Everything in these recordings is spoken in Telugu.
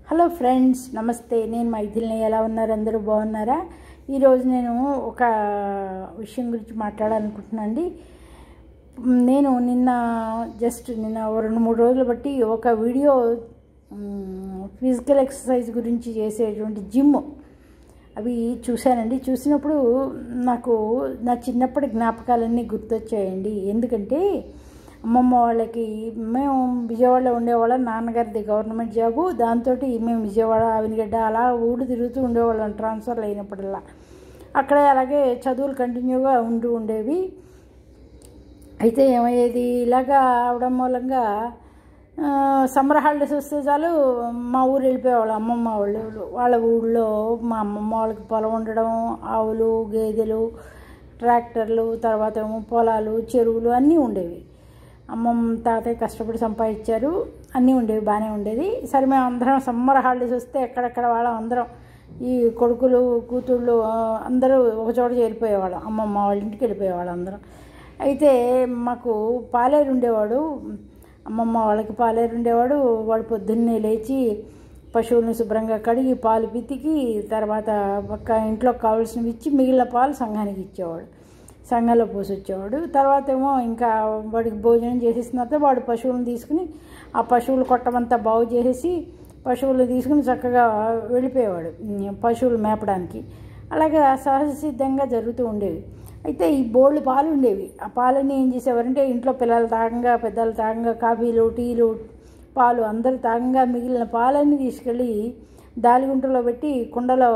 హలో ఫ్రెండ్స్ నమస్తే నేను మైథిల్ని ఎలా ఉన్నారు అందరూ బాగున్నారా ఈరోజు నేను ఒక విషయం గురించి మాట్లాడాలనుకుంటున్నాను అండి నేను నిన్న జస్ట్ నిన్న ఓ రెండు మూడు రోజులు బట్టి ఒక వీడియో ఫిజికల్ ఎక్సర్సైజ్ గురించి చేసేటువంటి జిమ్ అవి చూశానండి చూసినప్పుడు నాకు నా చిన్నప్పటి జ్ఞాపకాలన్నీ గుర్తొచ్చాయండి ఎందుకంటే అమ్మమ్మ వాళ్ళకి మేము విజయవాడలో ఉండేవాళ్ళం నాన్నగారిది గవర్నమెంట్ జాబు దాంతో మేము విజయవాడ ఆవినిగడ్డ అలా ఊడు తిరుగుతూ ఉండేవాళ్ళం ట్రాన్స్ఫర్ అయినప్పుడల్లా అక్కడే అలాగే చదువులు కంటిన్యూగా ఉంటూ ఉండేవి అయితే ఏమయ్యేది ఇలాగా అవడం మూలంగా సమ్మర్ హాలిడేస్ వస్తే చాలు మా ఊరు వెళ్ళిపోయేవాళ్ళు అమ్మమ్మ వాళ్ళు వాళ్ళ ఊళ్ళో మా అమ్మమ్మ వాళ్ళకి పొలం ఉండడం ఆవులు గేదెలు ట్రాక్టర్లు తర్వాత ఏమో పొలాలు చెరువులు అన్నీ ఉండేవి అమ్మమ్మ తాతయ్య కష్టపడి సంపాదించారు అన్నీ ఉండేవి బాగానే ఉండేది సరే మేము అందరం సమ్మర్ హాలిడేస్ వస్తే ఎక్కడెక్కడ వాళ్ళం అందరం ఈ కొడుకులు కూతుళ్ళు అందరూ ఒక చోట చేరిపోయేవాళ్ళం అమ్మమ్మ వాళ్ళ ఇంటికి వెళ్ళిపోయేవాళ్ళం అందరం అయితే మాకు పాలేరు ఉండేవాడు అమ్మమ్మ వాళ్ళకి పాలేరు ఉండేవాడు వాడు పొద్దున్నే లేచి పశువులను శుభ్రంగా కడిగి పాలు పితికి తర్వాత పక్క ఇంట్లో కావాల్సినవి ఇచ్చి మిగిలిన పాలు సంఘానికి ఇచ్చేవాడు సంఘంలో పోసి వచ్చేవాడు తర్వాత ఏమో ఇంకా వాడికి భోజనం చేసేసిన తర్వాత వాడు పశువులను తీసుకుని ఆ పశువులు కొట్టమంతా బాగు చేసేసి పశువులు తీసుకుని చక్కగా వెళ్ళిపోయేవాడు పశువులు మేపడానికి అలాగే సహజ సిద్ధంగా జరుగుతూ ఉండేవి అయితే ఈ బోళ్ళు పాలు ఉండేవి ఆ పాలని ఏం చేసేవారంటే ఇంట్లో పిల్లలు తాగంగా పెద్దలు తాగంగా కాఫీలు టీలు పాలు అందరూ తాగంగా మిగిలిన పాలన్నీ తీసుకెళ్ళి దాలిగుంటలో పెట్టి కుండలో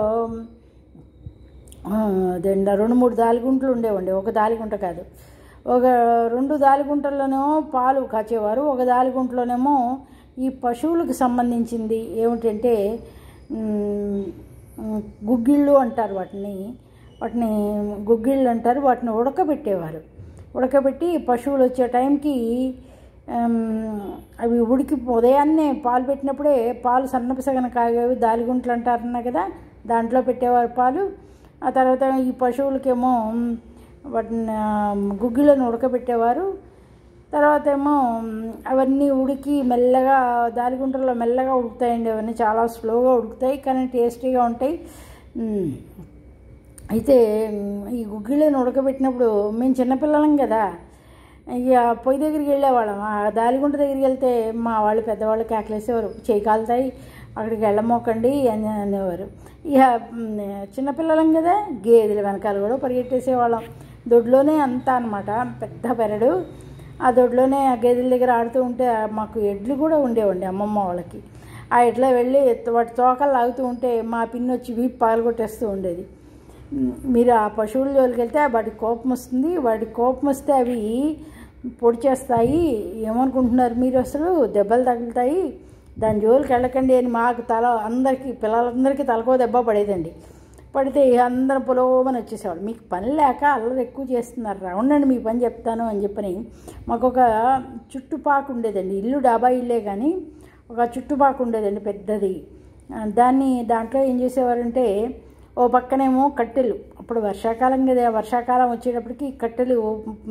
అదేండి రెండు మూడు దాలిగుంటలు ఉండేవండి ఒక దాలిగుంట కాదు ఒక రెండు దాలిగుంటల్లోనేమో పాలు కాచేవారు ఒక దాలిగుంటలోనేమో ఈ పశువులకు సంబంధించింది ఏమిటంటే గుగ్గిళ్ళు అంటారు వాటిని వాటిని గుగ్గిళ్ళు అంటారు వాటిని ఉడకబెట్టేవారు ఉడకబెట్టి పశువులు వచ్చే టైంకి అవి ఉడికి ఉదయాన్నే పాలు పెట్టినప్పుడే పాలు సన్నపసగన కాగేవి దాలిగుంటలు అంటారన్నా కదా దాంట్లో పెట్టేవారు పాలు ఆ తర్వాత ఈ పశువులకేమో వాటిని గుగ్గిలను ఉడకబెట్టేవారు తర్వాత ఏమో అవన్నీ ఉడికి మెల్లగా దాలిగుంటల్లో మెల్లగా ఉడుకుతాయండి అవన్నీ చాలా స్లోగా ఉడుకుతాయి కానీ టేస్టీగా ఉంటాయి అయితే ఈ గుగ్గిళ్ళని ఉడకబెట్టినప్పుడు మేము చిన్నపిల్లలం కదా ఇక పొయ్యి దగ్గరికి వెళ్ళేవాళ్ళం ఆ దాలిగుంట దగ్గరికి వెళ్తే మా వాళ్ళు పెద్దవాళ్ళు కేకలేసేవారు చేయి కాలుతాయి అక్కడికి వెళ్ళమోకండి అని అనేవారు ఇక చిన్నపిల్లలం కదా గేదెల వెనకాల కూడా పరిగెట్టేసేవాళ్ళం దొడ్లోనే అంతా అనమాట పెద్ద పెరడు ఆ దొడ్లోనే ఆ గేదెల దగ్గర ఆడుతూ ఉంటే మాకు ఎడ్లు కూడా ఉండేవండి అమ్మమ్మ వాళ్ళకి ఆ ఎడ్ల వెళ్ళి వాటి తోకలు లాగుతూ ఉంటే మా పిన్ని వచ్చి వీపు పాల్గొట్టేస్తూ ఉండేది మీరు ఆ పశువుల జోలికి వెళ్తే వాటికి కోపం వస్తుంది వాటికి కోపం వస్తే అవి పొడి చేస్తాయి ఏమనుకుంటున్నారు మీరు అసలు దెబ్బలు తగులుతాయి దాని జోలికి వెళ్ళకండి అని మాకు తల అందరికీ పిల్లలందరికీ తలకో దెబ్బ పడేదండి పడితే అందరం పొలోమని వచ్చేసేవాడు మీకు పని లేక అల్లరి ఎక్కువ చేస్తున్నారు రావండి మీ పని చెప్తాను అని చెప్పని మాకు ఒక చుట్టుపాకు ఉండేదండి ఇల్లు డాబా ఇల్లే కానీ ఒక చుట్టుపాకు ఉండేదండి పెద్దది దాన్ని దాంట్లో ఏం చేసేవారంటే ఓ పక్కనేమో కట్టెలు అప్పుడు వర్షాకాలం కదా వర్షాకాలం వచ్చేటప్పటికి కట్టెలు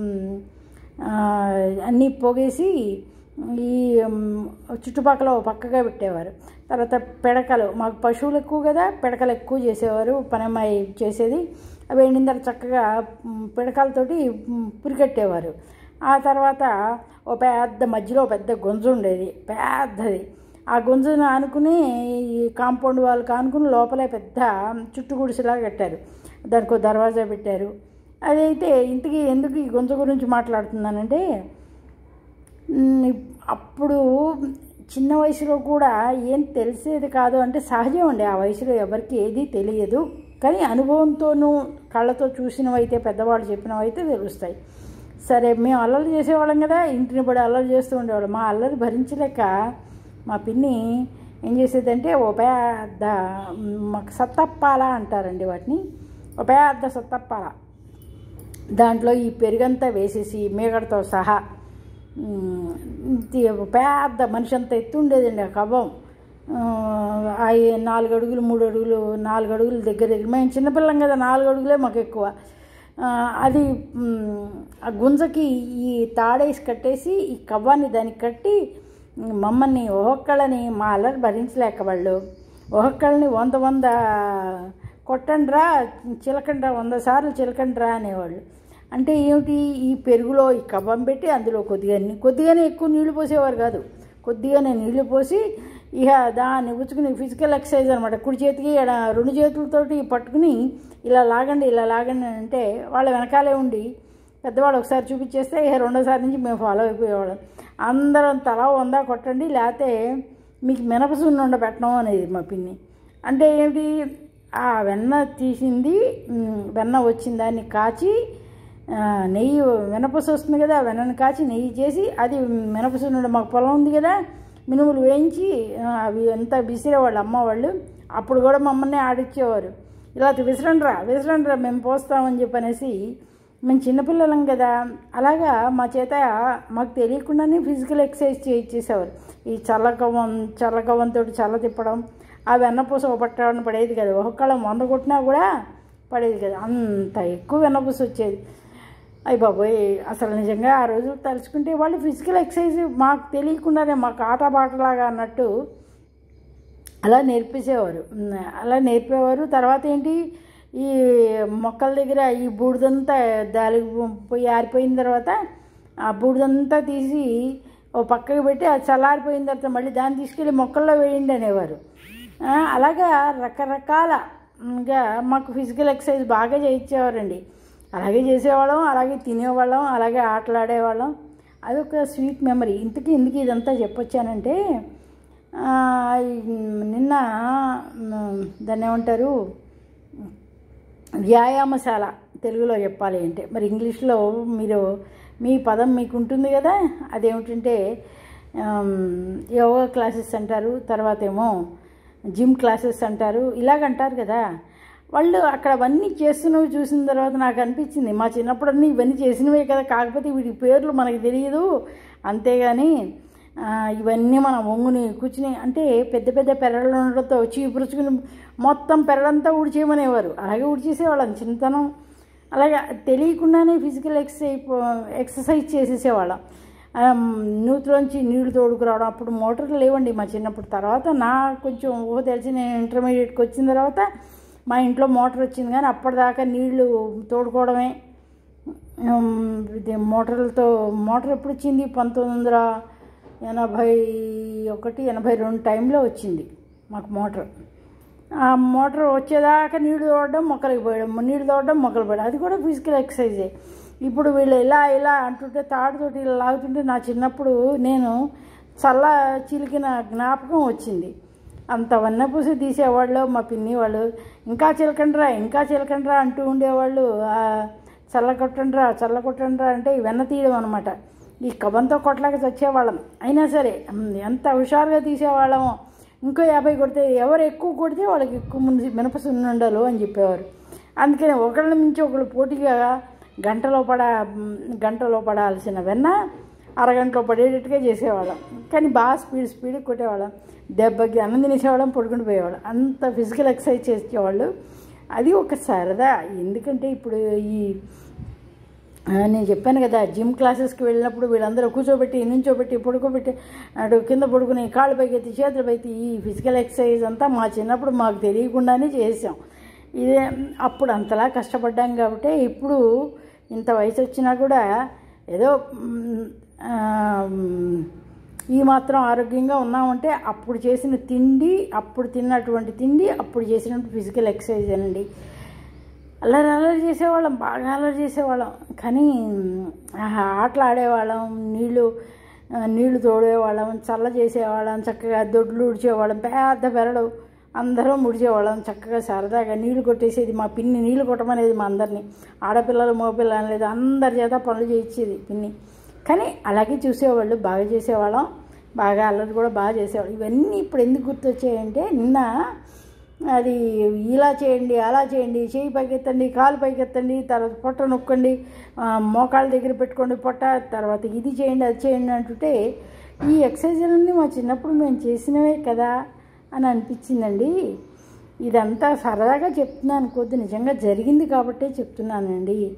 అన్నీ పోగేసి ఈ చుట్టుపక్కల ఓ పక్కగా పెట్టేవారు తర్వాత పిడకలు మాకు పశువులు ఎక్కువ కదా పిడకలు ఎక్కువ చేసేవారు పనమ్మాయి చేసేది అవి ఎండిన తర్వాత చక్కగా పిడకలతోటి పురికట్టేవారు ఆ తర్వాత ఓ పెద్ద మధ్యలో పెద్ద గొంజు ఉండేది పెద్దది ఆ గొంజును ఆనుకుని ఈ కాంపౌండ్ వాళ్ళకి ఆనుకుని లోపలే పెద్ద చుట్టు గుడిసెలా కట్టారు దానికి ఒక దర్వాజా పెట్టారు అదైతే ఇంటికి ఎందుకు ఈ గొంజు గురించి మాట్లాడుతున్నానంటే అప్పుడు చిన్న వయసులో కూడా ఏం తెలిసేది కాదు అంటే సహజం అండి ఆ వయసులో ఎవరికి ఏది తెలియదు కానీ అనుభవంతోనూ కళ్ళతో చూసినవైతే పెద్దవాళ్ళు చెప్పినవైతే తెలుస్తాయి సరే మేము అల్లరి చేసేవాళ్ళం కదా ఇంటిని పడి అల్లరి చేస్తూ ఉండేవాళ్ళం మా అల్లరి భరించలేక మా పిన్ని ఏం చేసేదంటే ఓ పెద్ద మాకు సత్తప్పాల అంటారండి వాటిని ఓ పెద్ద సత్తప్పాల దాంట్లో ఈ పెరుగంతా వేసేసి మేగడతో సహా పెద్ద మనిషి అంత ఎత్తు ఉండేదండి ఆ కవ్వం నాలుగు అడుగులు మూడు అడుగులు నాలుగు అడుగులు దగ్గర దగ్గర మేము చిన్నపిల్లం కదా నాలుగు అడుగులే మాకు ఎక్కువ అది ఆ గుంజకి ఈ తాడేసి కట్టేసి ఈ కవ్వాన్ని దానికి కట్టి మమ్మల్ని ఒక్కొక్కళ్ళని మా అల్లరి భరించలేక వాళ్ళు ఒక్కొక్కళ్ళని వంద వంద కొట్టండ్రా చిలకండ్రా వంద సార్లు చిలకండ్రా అనేవాళ్ళు అంటే ఏమిటి ఈ పెరుగులో ఈ కవ్వం పెట్టి అందులో కొద్దిగా ని- కొద్దిగానే ఎక్కువ నీళ్లు పోసేవారు కాదు కొద్దిగానే నీళ్లు పోసి ఇక దాన్ని ఉచ్చుకుని ఫిజికల్ ఎక్సర్సైజ్ అనమాట కుడి చేతికి ఎడ రెండు చేతులతోటి పట్టుకుని ఇలా లాగండి ఇలా లాగండి అని అంటే వాళ్ళ వెనకాలే ఉండి పెద్దవాళ్ళు ఒకసారి చూపించేస్తే ఇక రెండోసారి నుంచి మేము ఫాలో అయిపోయేవాళ్ళం అందరం తలా వందా కొట్టండి లేకపోతే మీకు మినపసున్ను ఉండబెట్టడం అనేది మా పిన్ని అంటే ఏమిటి ఆ వెన్న తీసింది ఉమ్, వెన్న వచ్చిన దాన్ని కాచి ఆ, నెయ్యి మినపసు వస్తుంది కదా ఆ వెన్నను కాచి నెయ్యి చేసి అది మినపసున్నుడు మాకు పొలం ఉంది కదా మినుములు వేయించి ఆ, అవి అంతా విసిరేవాళ్ళు అమ్మ వాళ్ళు అప్పుడు కూడా మమ్మల్ని ఆడిచ్చేవారు ఇలా విసరండ్రా విసరండ్రా మేము పోస్తామని చెప్పనేసి మేము చిన్నపిల్లలం కదా అలాగా మా చేత మాకు తెలియకుండానే ఫిజికల్ ఎక్సర్సైజ్ చేయించేసేవారు ఈ చల్లకవ్వం చల్లకవ్వంతో చల్ల తిప్పడం ఆ వెన్నపూస ఒక పట్టడం పడేది కదా ఒక్కళ్ళం వంద కొట్టినా కూడా పడేది కదా అంత ఎక్కువ వెన్నపూస వచ్చేది అయ్యి బాబోయ్ అసలు నిజంగా ఆ రోజు తలుచుకుంటే వాళ్ళు ఫిజికల్ ఎక్సర్సైజ్ మాకు తెలియకుండానే మాకు ఆట పాటలాగా అన్నట్టు అలా నేర్పించేవారు ఉమ్, అలా నేర్పేవారు తర్వాత ఏంటి ఈ మొక్కల దగ్గర ఈ బూడిదంతా దాలి పోయి ఆరిపోయిన తర్వాత ఆ బూడిదంతా తీసి ఓ పక్కకి పెట్టి అది చల్లారిపోయిన తర్వాత మళ్ళీ దాన్ని తీసుకెళ్ళి మొక్కల్లో వేయండి అనేవారు ఆ, అలాగా రకరకాలగా మాకు ఫిజికల్ ఎక్సర్సైజ్ బాగా చేయించేవారండి అలాగే చేసేవాళ్ళం అలాగే తినేవాళ్ళం అలాగే ఆటలాడేవాళ్ళం అదొక స్వీట్ మెమరీ ఇంతకీ ఎందుకు ఇదంతా చెప్పొచ్చానంటే ఆ, ఈ నిన్న మ్, దాన్ని ఏమంటారు వ్యాయామశాల తెలుగులో చెప్పాలి అంటే మరి ఇంగ్లీష్లో మీరు మీ పదం మీకు ఉంటుంది కదా అదేమిటంటే ఆమ్, యోగా క్లాసెస్ అంటారు తర్వాత ఏమో జిమ్ క్లాసెస్ అంటారు ఇలాగంటారు కదా వాళ్ళు అక్కడ అవన్నీ చేస్తున్నవి చూసిన తర్వాత నాకు అనిపించింది మా చిన్నప్పుడు అన్నీ ఇవన్నీ చేసినవే కదా కాకపోతే వీటి పేర్లు మనకు తెలియదు అంతేగాని ఆ, ఇవన్నీ మనం ఒంగుని కూర్చుని అంటే పెద్ద పెద్ద పెరళ్ళు ఉండడంతో చీపురుచుకుని మొత్తం పెరడంతా ఊడ్చేయమనేవారు అలాగే ఊడ్చేసేవాళ్ళం చిన్నతనం అలాగే తెలియకుండానే ఫిజికల్ ఎక్సర్సైజ్ ఎక్సర్సైజ్ చేసేసేవాళ్ళం ఆ, నూతిలోంచి నీళ్లు తోడుకురావడం అప్పుడు మోటార్లు లేవండి మా చిన్నప్పుడు తర్వాత నా కొంచెం ఊహ తెలిసి నేను ఇంటర్మీడియట్కి వచ్చిన తర్వాత మా ఇంట్లో మోటార్ వచ్చింది కానీ అప్పటిదాకా నీళ్లు తోడుకోవడమే ఉమ్, ఇది మోటార్లతో మోటార్ ఎప్పుడు వచ్చింది పంతొమ్మిది వందల ఎనభై ఒకటి ఎనభై రెండు టైంలో వచ్చింది మాకు మోటార్ ఆ మోటార్ వచ్చేదాకా నీళ్లు తోడడం మొక్కలకి పోయడం నీళ్లు తోడడం మొక్కలు పోయడం అది కూడా ఫిజికల్ ఎక్సర్సైజే ఇప్పుడు వీళ్ళు ఇలా ఇలా అంటుంటే తాడుతోటి ఇలా లాగుతుంటే నా చిన్నప్పుడు నేను చల్ల చిలికిన జ్ఞాపకం వచ్చింది అంత వన్నపూసి తీసేవాళ్ళు మా పిన్ని వాళ్ళు ఇంకా చిలకండ్రా ఇంకా చిలకండ్రా అంటూ ఉండేవాళ్ళు ఆ, చల్ల కొట్టండ్రా చల్ల కొట్టండ్రా అంటే ఈ వెన్న తీయడం అనమాట ఈ కబంతో కొట్టలేక చచ్చేవాళ్ళం అయినా సరే ఉమ్, ఎంత హుషారుగా తీసేవాళ్ళమో ఇంకో యాభై కొడితే ఎవరు ఎక్కువ కొడితే వాళ్ళకి ఎక్కువ ముందు మినపసున్నుండలు అని చెప్పేవారు అందుకని ఒకళ్ళ మించి ఒకళ్ళు పోటీగా గంటలో పడ గంటలో పడాల్సిన వెన్న అరగంటలో పడేటట్టుగా చేసేవాళ్ళం కానీ బాగా స్పీడ్ స్పీడ్ కొట్టేవాళ్ళం దెబ్బకి అన్నం తినేసేవాళ్ళం పడుకుని పోయేవాళ్ళం అంత ఫిజికల్ ఎక్సర్సైజ్ చేసేవాళ్ళు అది ఒక సరదా ఎందుకంటే ఇప్పుడు ఈ ఆ, నేను చెప్పాను కదా జిమ్ క్లాసెస్కి వెళ్ళినప్పుడు వీళ్ళందరూ కూర్చోబెట్టి నుంచోబెట్టి పడుకోబెట్టి అటు కింద పడుకుని కాళ్ళు పైకెత్తి చేతులు పైకి ఈ ఫిజికల్ ఎక్సర్సైజ్ అంతా మా చిన్నప్పుడు మాకు తెలియకుండానే చేసాం ఇదే అప్పుడు అంతలా కష్టపడ్డాం కాబట్టి ఇప్పుడు ఇంత వయసు వచ్చినా కూడా ఏదో మ్, ఆ, మ్, ఈ మాత్రం ఆరోగ్యంగా ఉన్నామంటే అప్పుడు చేసిన తిండి అప్పుడు తిన్నటువంటి తిండి అప్పుడు చేసినటువంటి ఫిజికల్ ఎక్సర్సైజ్ అనండి అల్లరి అల్లరి చేసేవాళ్ళం బాగా అల్లరి చేసేవాళ్ళం కానీ ఆహా, ఆటలు ఆడేవాళ్ళం నీళ్ళు ఆ, నీళ్లు తోడేవాళ్ళం చల్ల చేసేవాళ్ళం చక్కగా దొడ్లు ఉడిచేవాళ్ళం పెద్ద పెరడు అందరం ముడిచేవాళ్ళం చక్కగా సరదాగా నీళ్లు కొట్టేసేది మా పిన్ని నీళ్లు కొట్టమనేది మా అందరినీ ఆడపిల్లలు మగపిల్లలు అనలేదు అందరి చేత పనులు చేయించేది పిన్ని కానీ అలాగే చూసేవాళ్ళు బాగా చేసేవాళ్ళం బాగా అల్లరి కూడా బాగా చేసేవాళ్ళం ఇవన్నీ ఇప్పుడు ఎందుకు గుర్తొచ్చాయంటే నిన్న అది ఇలా చేయండి అలా చేయండి చేయి పైకెత్తండి కాలు పైకెత్తండి తర్వాత పొట్ట నొక్కండి ఆ, మోకాళ్ళ దగ్గర పెట్టుకోండి పొట్ట తర్వాత ఇది చేయండి అది చేయండి అంటుంటే ఈ ఎక్సర్సైజులన్నీ మా చిన్నప్పుడు మేము చేసినవే కదా అని అనిపించిందండి ఇదంతా సరదాగా చెప్తున్నాను కొద్ది నిజంగా జరిగింది కాబట్టే చెప్తున్నానండి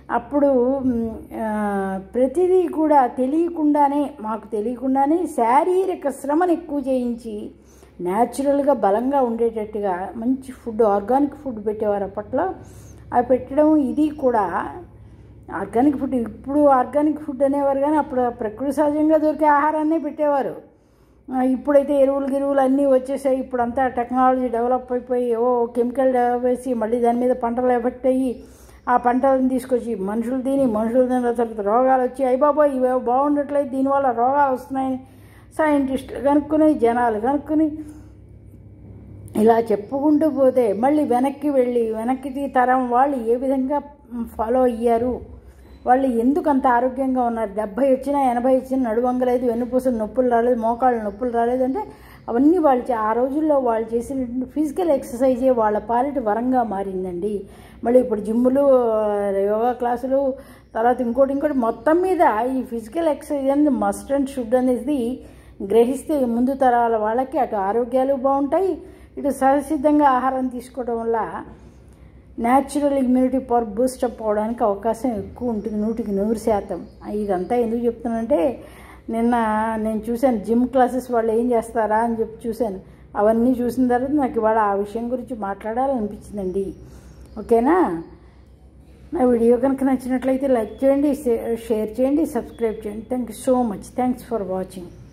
అప్పుడు మ్, ఆ, ప్రతిదీ కూడా తెలియకుండానే మాకు తెలియకుండానే శారీరక శ్రమను ఎక్కువ చేయించి న్యాచురల్గా బలంగా ఉండేటట్టుగా మంచి ఫుడ్ ఆర్గానిక్ ఫుడ్ పెట్టేవారు అప్పట్లో అవి పెట్టడం ఇది కూడా ఆర్గానిక్ ఫుడ్ ఇప్పుడు ఆర్గానిక్ ఫుడ్ అనేవారు కానీ అప్పుడు ప్రకృతి సహజంగా దొరికే ఆహారాన్నే పెట్టేవారు ఆ, ఇప్పుడైతే ఎరువులు గిరువులు అన్నీ వచ్చేసాయి ఇప్పుడంతా టెక్నాలజీ డెవలప్ అయిపోయి ఓ కెమికల్ వేసి మళ్ళీ దాని మీద పంటలు ఎఫెక్ట్ అయ్యి ఆ పంటలను తీసుకొచ్చి మనుషులు తిని మనుషులు తిన్న తర్వాత రోగాలు వచ్చి అయ్యి బాబోయ్ ఇవి బాగుండట్లేదు దీనివల్ల రోగాలు వస్తున్నాయని సైంటిస్టులు కనుక్కుని జనాలు కనుక్కుని ఇలా చెప్పుకుంటూ పోతే మళ్ళీ వెనక్కి వెళ్ళి వెనక్కి తరం వాళ్ళు ఏ విధంగా ఫాలో అయ్యారు వాళ్ళు ఎందుకు అంత ఆరోగ్యంగా ఉన్నారు డెబ్భై వచ్చినా ఎనభై వచ్చినా నడువంగలేదు వెన్నుపూసలు నొప్పులు రాలేదు మోకాళ్ళు నొప్పులు రాలేదు అంటే అవన్నీ వాళ్ళు చే- ఆ రోజుల్లో వాళ్ళు చేసినటువంటి ఫిజికల్ ఎక్సర్సైజే వాళ్ళ పాలిటి వరంగా మారిందండి మళ్ళీ ఇప్పుడు జిమ్ములు యోగా క్లాసులు తర్వాత ఇంకోటి ఇంకోటి మొత్తం మీద ఈ ఫిజికల్ ఎక్సర్సైజ్ అనేది మస్ట్ అండ్ షుడ్ అనేది గ్రహిస్తే ముందు తరాల వాళ్ళకి అటు ఆరోగ్యాలు బాగుంటాయి ఇటు సహసిద్ధంగా ఆహారం తీసుకోవడం వల్ల natural immunity power boost up అవడానికి అవకాశం ఎక్కువ ఉంటుంది నూటికి నూరు శాతం ఇదంతా ఎందుకు చెప్తున్నానంటే నిన్న నేను చూశాను జిమ్ క్లాసెస్ వాళ్ళు ఏం చేస్తారా అని చెప్పి చూశాను అవన్నీ చూసిన తర్వాత నాకు ఇవాళ ఆ విషయం గురించి మాట్లాడాలనిపించిందండి ఓకేనా నా వీడియో కనుక నచ్చినట్లయితే లైక్ చేయండి షేర్ చేయండి సబ్స్క్రైబ్ చేయండి thank you so much thanks for watching